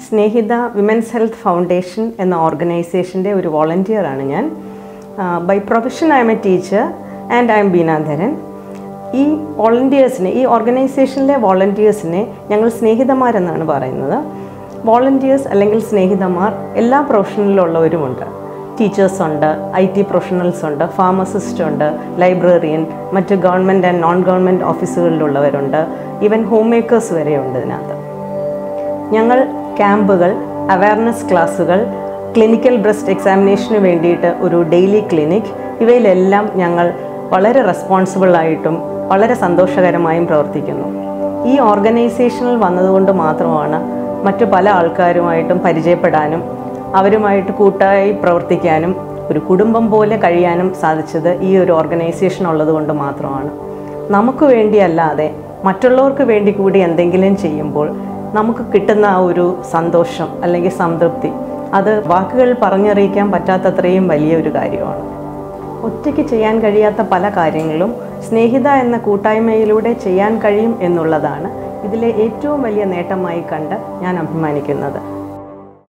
സ്നേഹിത women's health foundation എന്ന ഓർഗനൈസേഷൻ്റെ ഒരു വോളണ്ടിയറാണ് ഞാൻ by profession I am a teacher and I am Beenadharan ഈ വോളണ്ടിയേഴ്സിനെ ഈ ഓർഗനൈസേഷനിലെ വോളണ്ടിയേഴ്സിനെ ഞങ്ങൾ സ്നേഹിതമാരെന്നാണ് പറയുന്നത് വോളണ്ടിയേഴ്സ് അല്ലെങ്കിൽ സ്നേഹിതമാർ എല്ലാ പ്രൊഫഷനിലുള്ളവരുമുണ്ട് ടീച്ചേഴ്സ് ഉണ്ട് ഐ ടി പ്രൊഫഷണൽസ് ഉണ്ട് ഫാർമസിസ്റ്റ് ഉണ്ട് ലൈബ്രറിയൻ മറ്റ് ഗവൺമെൻറ് ആൻഡ് നോൺ ഗവൺമെൻറ് ഓഫീസുകളിലുള്ളവരുണ്ട് ഈവൻ ഹോം മേക്കേഴ്സ് വരെയുണ്ട് ഇതിനകത്ത് ഞങ്ങൾ ക്യാമ്പുകൾ അവയർനെസ് ക്ലാസ്സുകൾ ക്ലിനിക്കൽ ബ്രസ്റ്റ് എക്സാമിനേഷന് വേണ്ടിയിട്ട് ഒരു ഡെയിലി ക്ലിനിക് ഇവയിലെല്ലാം ഞങ്ങൾ വളരെ റെസ്പോൺസിബിളായിട്ടും വളരെ സന്തോഷകരമായും പ്രവർത്തിക്കുന്നു ഈ ഓർഗനൈസേഷനിൽ വന്നതുകൊണ്ട് മാത്രമാണ് മറ്റു പല ആൾക്കാരുമായിട്ടും പരിചയപ്പെടാനും അവരുമായിട്ട് കൂട്ടായി പ്രവർത്തിക്കാനും ഒരു കുടുംബം പോലെ കഴിയാനും സാധിച്ചത് ഈ ഒരു ഓർഗനൈസേഷൻ ഉള്ളത് കൊണ്ട് മാത്രമാണ് നമുക്ക് വേണ്ടിയല്ലാതെ മറ്റുള്ളവർക്ക് വേണ്ടി കൂടി എന്തെങ്കിലും ചെയ്യുമ്പോൾ നമുക്ക് കിട്ടുന്ന ആ ഒരു സന്തോഷം അല്ലെങ്കിൽ സംതൃപ്തി അത് വാക്കുകൾ പറഞ്ഞറിയിക്കാൻ പറ്റാത്തത്രയും വലിയൊരു കാര്യമാണ് ഒറ്റയ്ക്ക് ചെയ്യാൻ കഴിയാത്ത പല കാര്യങ്ങളും സ്നേഹിത എന്ന കൂട്ടായ്മയിലൂടെ ചെയ്യാൻ കഴിയും എന്നുള്ളതാണ് ഇതിലെ ഏറ്റവും വലിയ നേട്ടമായി കണ്ട് ഞാൻ അഭിമാനിക്കുന്നത്